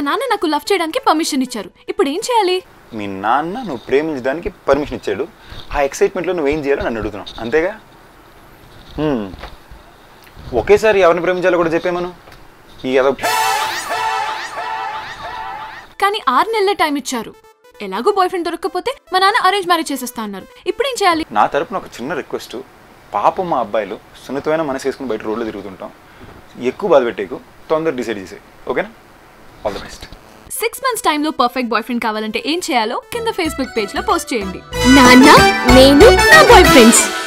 నాన్న నాకు లవ్ చేయడానికి పర్మిషన్ ఇచ్చారు ఇప్పుడు ఏం చేయాలి మీ నాన్న నువ్వు ప్రేమించడానికి పర్మిషన్ ఇచ్చాడు ఆ ఎక్సైట్మెంట్లో నువ్వేం చేయాలో నన్ను అడుగుతున్నావు అంతేగా హ్మ్. ఒకేసారి ఎవరిని ప్రేమించాలో కూడా చెప్పేమను ఈ ఎద కానీ ఆరు నెలల టైం ఇచ్చారు ఎలాగో బాయ్ ఫ్రెండ్ దొరకకపోతే మా నాన్న అరేంజ్ మ్యారేజ్ చేసేస్తా అన్నారు ఇప్పుడు ఏం చేయాలి నా తరపున ఒక చిన్న రిక్వెస్ట్ పాపం మా అబ్బాయిలు సున్నితమైన మనసు వేసుకుని బయట రోడ్లో తిరుగుతుంటాం ఎక్కువ బాధ పెట్టేకు తొందర డిసైడ్ చేసే ఓకేనా all the best six months టైంలో పర్ఫెక్ట్ బాయ్ ఫ్రెండ్ కావాలంటే ఏం చేయాలో కింద ఫేస్బుక్ పేజ్ లో పోస్ట్ చేయండి నాన్న నేను నా బాయ్ ఫ్రెండ్స్